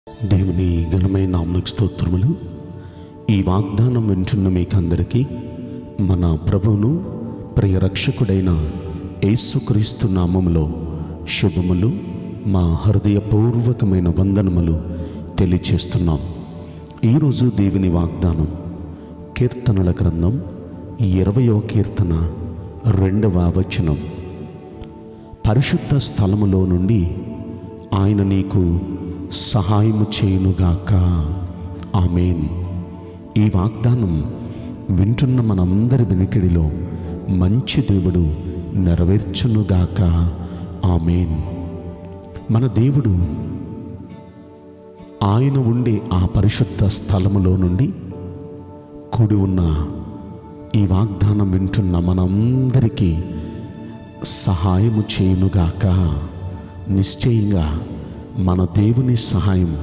దేవుని ఘనమైన నామకు స్తోత్రములు ఈ వాగ్దానం వింటున్న మీకందరికీ మన ప్రభువును ప్రియ రక్షకుడైన యేసుక్రీస్తు నామములో శుభములు మా హృదయపూర్వకమైన వందనములు తెలియచేస్తున్నాం ఈరోజు దేవుని వాగ్దానం కీర్తనల గ్రంథం ఇరవయవ కీర్తన రెండవ వచనం పరిశుద్ధ స్థలములో నుండి ఆయన నీకు సహాయము చేయునుగాక ఆమెన్ ఈ వాగ్దానం వింటున్న మనందరి వెనుకడిలో మంచి దేవుడు నెరవేర్చునుగాక ఆమెన్ మన దేవుడు ఆయన ఉండే ఆ పరిశుద్ధ స్థలములో నుండి కూడి ఉన్న ఈ వాగ్దానం వింటున్న మనందరికీ సహాయము చేయునుగాక నిశ్చయంగా మన దేవుని సహాయం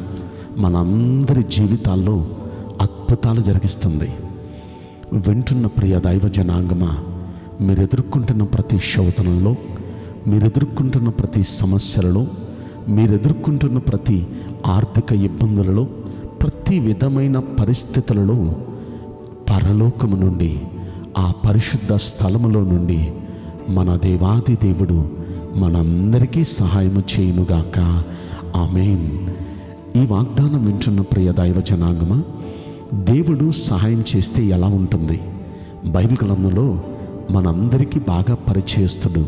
మనందరి జీవితాల్లో అద్భుతాలు జరిగిస్తుంది వింటున్న ప్రియ దైవ జనాంగమా మీరు ఎదుర్కొంటున్న ప్రతి శోధనలో మీరు ఎదుర్కొంటున్న ప్రతి సమస్యలలో మీరు ఎదుర్కొంటున్న ప్రతి ఆర్థిక ఇబ్బందులలో ప్రతి విధమైన పరిస్థితులలో పరలోకము నుండి ఆ పరిశుద్ధ స్థలములో నుండి మన దేవాది దేవుడు మనందరికీ సహాయము చేయునుగాక ఆమెన్ ఈ వాగ్దానం వింటున్న ప్రియ దైవ జనాంగమా దేవుడు సహాయం చేస్తే ఎలా ఉంటుంది బైబిల్ గ్రంథంలో మనందరికీ బాగా పరిచయస్తుడు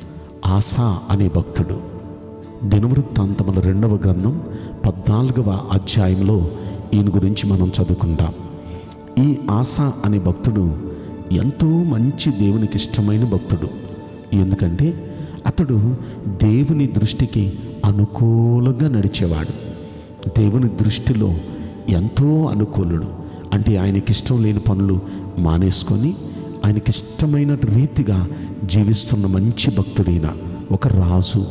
ఆశా అనే భక్తుడు దినవృత్తాంతముల రెండవ గ్రంథం పద్నాలుగవ అధ్యాయంలో ఈయన గురించి మనం చదువుకుంటాం ఈ ఆశ అనే భక్తుడు ఎంతో మంచి దేవునికి ఇష్టమైన భక్తుడు ఎందుకంటే అతడు దేవుని దృష్టికి అనుకూలంగా నడిచేవాడు దేవుని దృష్టిలో ఎంతో అనుకూలుడు అంటే ఆయనకి ఇష్టం లేని పనులు మానేసుకొని ఆయనకి ఇష్టమైన రీతిగా జీవిస్తున్న మంచి భక్తుడైన ఒక రాజు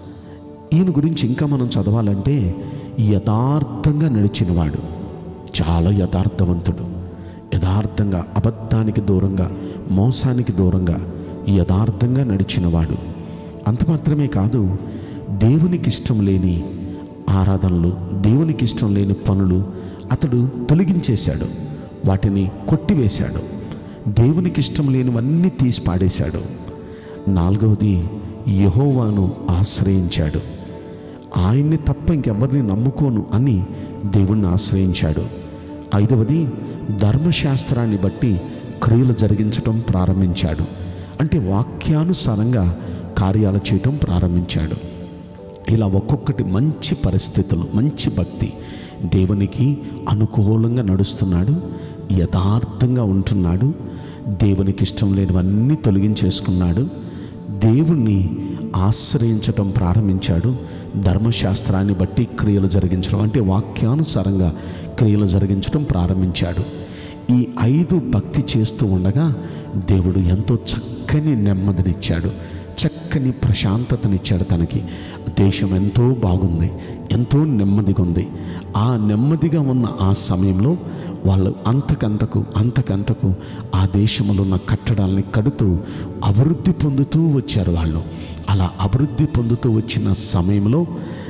ఈయన గురించి ఇంకా మనం చదవాలంటే యథార్థంగా నడిచినవాడు చాలా యథార్థవంతుడు యథార్థంగా అబద్ధానికి దూరంగా మోసానికి దూరంగా యథార్థంగా నడిచినవాడు అంత మాత్రమే కాదు దేవునికి ఇష్టం లేని ఆరాధనలు దేవునికి ఇష్టం లేని పనులు అతడు తొలగించేశాడు వాటిని కొట్టివేశాడు దేవునికి ఇష్టం లేనివన్నీ తీసి పాడేశాడు నాలుగవది యహోవాను ఆశ్రయించాడు ఆయన్ని తప్ప ఇంకెవరిని నమ్ముకోను అని దేవుణ్ణి ఆశ్రయించాడు ఐదవది ధర్మశాస్త్రాన్ని బట్టి క్రియలు జరిగించటం ప్రారంభించాడు అంటే వాక్యానుసారంగా కార్యాలు చేయటం ప్రారంభించాడు ఇలా ఒక్కొక్కటి మంచి పరిస్థితులు మంచి భక్తి దేవునికి అనుకూలంగా నడుస్తున్నాడు యథార్థంగా ఉంటున్నాడు దేవునికి ఇష్టం లేనివన్నీ తొలగించేసుకున్నాడు దేవుణ్ణి ఆశ్రయించటం ప్రారంభించాడు ధర్మశాస్త్రాన్ని బట్టి క్రియలు జరిగించడం అంటే వాక్యానుసారంగా క్రియలు జరిగించడం ప్రారంభించాడు ఈ ఐదు భక్తి చేస్తూ ఉండగా దేవుడు ఎంతో చక్కని నెమ్మదినిచ్చాడు చక్కని ప్రశాంతతనిచ్చాడు తనకి దేశం ఎంతో బాగుంది ఎంతో నెమ్మదిగా ఉంది ఆ నెమ్మదిగా ఉన్న ఆ సమయంలో వాళ్ళు అంతకంతకు అంతకంతకు ఆ దేశంలో ఉన్న కట్టడాలని కడుతూ అభివృద్ధి పొందుతూ వచ్చారు వాళ్ళు అలా అభివృద్ధి పొందుతూ వచ్చిన సమయంలో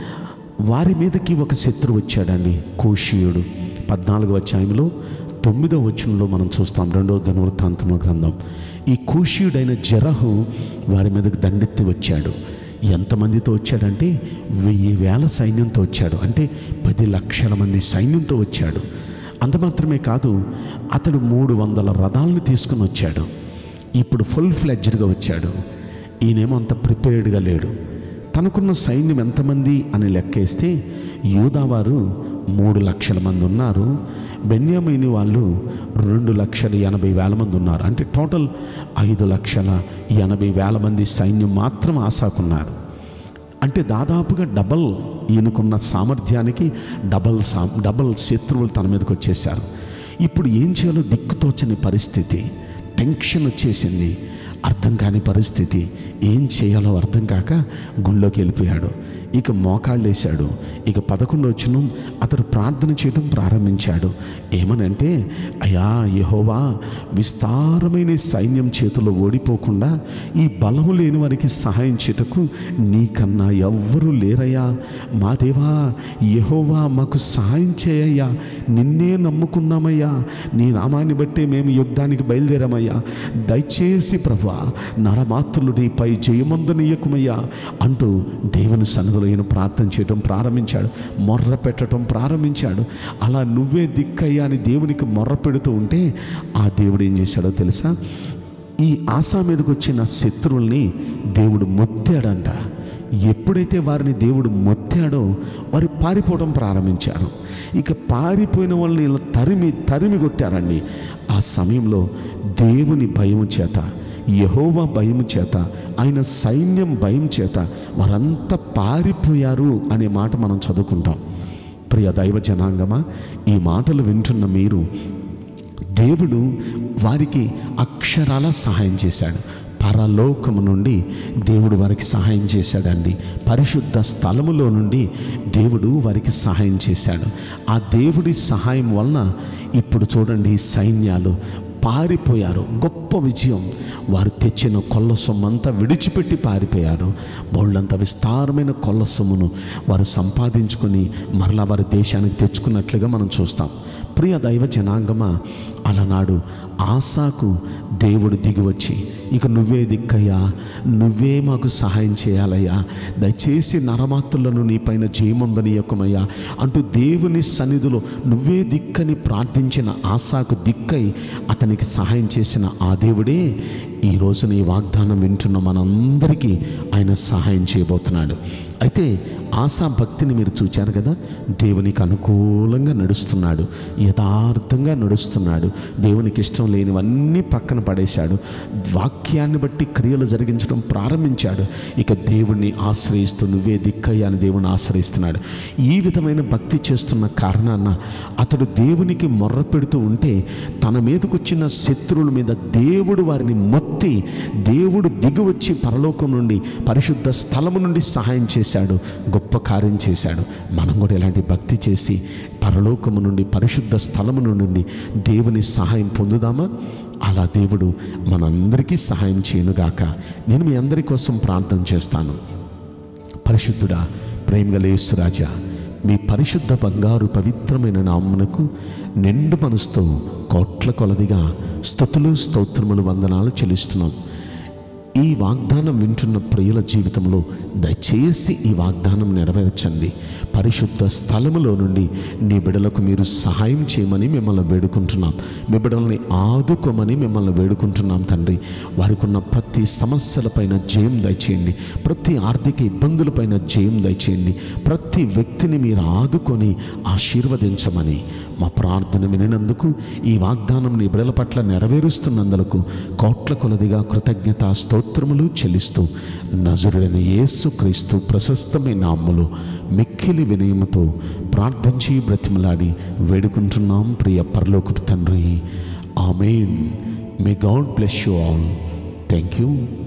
వారి మీదకి ఒక శత్రువు వచ్చాడండి కోషీయుడు పద్నాలుగు అధ్యాయంలో తొమ్మిదో వచనంలో మనం చూస్తాం రెండో ధనువృత్తాంతముల గ్రంథం ఈ కూషీయుడైన జరహు వారి మీదకి దండెత్తి వచ్చాడు ఎంతమందితో వచ్చాడంటే వెయ్యి వేల సైన్యంతో వచ్చాడు అంటే పది లక్షల మంది సైన్యంతో వచ్చాడు అంత మాత్రమే కాదు అతడు మూడు వందల రథాలను తీసుకుని వచ్చాడు ఇప్పుడు ఫుల్ ఫ్లెడ్జ్డ్గా వచ్చాడు ఈయనేమో అంత ప్రిపేర్డ్గా లేడు తనకున్న సైన్యం ఎంతమంది అని లెక్కేస్తే యూదావారు మూడు లక్షల మంది ఉన్నారు బెన్యామిని వాళ్ళు రెండు లక్షల ఎనభై వేల మంది ఉన్నారు అంటే టోటల్ ఐదు లక్షల ఎనభై వేల మంది సైన్యం మాత్రం ఆశాకున్నారు అంటే దాదాపుగా డబల్ ఈయనకున్న సామర్థ్యానికి డబల్ సా డబల్ శత్రువులు తన మీదకి వచ్చేసారు ఇప్పుడు ఏం చేయాలో దిక్కుతోచని పరిస్థితి టెన్షన్ వచ్చేసింది అర్థం కాని పరిస్థితి ఏం చేయాలో అర్థం కాక గుళ్ళోకి వెళ్ళిపోయాడు ఇక మోకాళ్ళు వేశాడు ఇక పదకొండు వచ్చిన ఆ అతడు ప్రార్థన చేయడం ప్రారంభించాడు ఏమనంటే అయ్యా యహోవా విస్తారమైన ఈ సైన్యం చేతిలో ఓడిపోకుండా ఈ బలము లేని వారికి సహాయం చేయటకు నీకన్నా ఎవ్వరూ లేరయ్యా మా దేవా యహోవా మాకు సహాయం చేయయ్యా నిన్నే నమ్ముకున్నామయ్యా నీ నామాన్ని బట్టే మేము యుద్ధానికి బయలుదేరామయ్యా దయచేసి ప్రభా నరమాత్రులు నీపై జయమందునీయకుమయ్యా అంటూ దేవుని సన్నిధిలో ఈయన ప్రార్థన చేయడం ప్రారంభించాడు మొర్ర పెట్టడం ప్రారంభించాడు అలా నువ్వే దిక్కయ్యా అని దేవునికి మొర్ర పెడుతూ ఉంటే ఆ దేవుడు ఏం చేశాడో తెలుసా ఈ ఆశా మీదకి వచ్చిన శత్రువుల్ని దేవుడు మొత్తాడంట ఎప్పుడైతే వారిని దేవుడు మొత్తాడో వారు పారిపోవడం ప్రారంభించారు ఇక పారిపోయిన వాళ్ళని ఇలా తరిమి తరిమి కొట్టారండి ఆ సమయంలో దేవుని భయం చేత యహోవా భయం చేత ఆయన సైన్యం భయం చేత వారంతా పారిపోయారు అనే మాట మనం చదువుకుంటాం ప్రియ దైవ జనాంగమా ఈ మాటలు వింటున్న మీరు దేవుడు వారికి అక్షరాల సహాయం చేశాడు పరలోకము నుండి దేవుడు వారికి సహాయం చేశాడండి పరిశుద్ధ స్థలములో నుండి దేవుడు వారికి సహాయం చేశాడు ఆ దేవుడి సహాయం వలన ఇప్పుడు చూడండి ఈ సైన్యాలు పారిపోయారు గొప్ప విజయం వారు తెచ్చిన కొల్ల సొమ్మంతా విడిచిపెట్టి పారిపోయారు బోళ్ళంత విస్తారమైన కొల్ల సొమ్మును వారు సంపాదించుకొని మరలా వారి దేశానికి తెచ్చుకున్నట్లుగా మనం చూస్తాం ప్రియ దైవ జనాంగమా అలనాడు ఆశాకు దేవుడు దిగివచ్చి ఇక నువ్వే దిక్కయ్యా నువ్వే మాకు సహాయం చేయాలయ్యా దయచేసి నరమాత్రులను నీ పైన జయముందనీయకమయ్యా అంటూ దేవుని సన్నిధిలో నువ్వే దిక్కని ప్రార్థించిన ఆశాకు దిక్కై అతనికి సహాయం చేసిన ఆ దేవుడే ఈ రోజున ఈ వాగ్దానం వింటున్న మనందరికీ ఆయన సహాయం చేయబోతున్నాడు అయితే ఆశా భక్తిని మీరు చూచారు కదా దేవునికి అనుకూలంగా నడుస్తున్నాడు యథార్థంగా నడుస్తున్నాడు దేవునికి ఇష్టం లేనివన్నీ పక్కన పడేశాడు వాక్యాన్ని బట్టి క్రియలు జరిగించడం ప్రారంభించాడు ఇక దేవుణ్ణి ఆశ్రయిస్తూ నువ్వే దిక్కయ్యా అని దేవుని ఆశ్రయిస్తున్నాడు ఈ విధమైన భక్తి చేస్తున్న కారణాన అతడు దేవునికి మొర్ర పెడుతూ ఉంటే తన మీదకు వచ్చిన శత్రువుల మీద దేవుడు వారిని మొత్తి దేవుడు దిగివచ్చి పరలోకం నుండి పరిశుద్ధ స్థలము నుండి సహాయం చేశాడు గొప్ప కార్యం చేశాడు మనం కూడా ఇలాంటి భక్తి చేసి పరలోకము నుండి పరిశుద్ధ స్థలము నుండి దేవుని సహాయం పొందుదామా అలా దేవుడు మనందరికీ సహాయం చేయనుగాక నేను మీ అందరి కోసం ప్రార్థన చేస్తాను పరిశుద్ధుడా ప్రేమగలేశ్వరాజా మీ పరిశుద్ధ బంగారు పవిత్రమైన నామ్మునకు నిండు మనసుతో కోట్ల కొలదిగా స్థుతులు స్తోత్రములు వందనాలు చెల్లిస్తున్నాం ఈ వాగ్దానం వింటున్న ప్రియుల జీవితంలో దయచేసి ఈ వాగ్దానం నెరవేర్చండి పరిశుద్ధ స్థలములో నుండి నీ బిడలకు మీరు సహాయం చేయమని మిమ్మల్ని వేడుకుంటున్నాం మీ బిడల్ని ఆదుకోమని మిమ్మల్ని వేడుకుంటున్నాం తండ్రి వారికి ఉన్న ప్రతి సమస్యలపైన జయం దయచేయండి ప్రతి ఆర్థిక ఇబ్బందులపైన జయం దయచేయండి ప్రతి వ్యక్తిని మీరు ఆదుకొని ఆశీర్వదించమని మా ప్రార్థన వినినందుకు ఈ వాగ్దానం నీ బిడల పట్ల నెరవేరుస్తున్నందుకు కోట్ల కొలదిగా కృతజ్ఞత స్తోత్రములు చెల్లిస్తూ నజరుడైన యేసు క్రీస్తు ప్రశస్తమైన నామములో మిక్కిలి వినయముతో ప్రార్థించి బ్రతిమలాడి వేడుకుంటున్నాం ప్రియ పరలోకపు తండ్రి amen may God bless you all thank you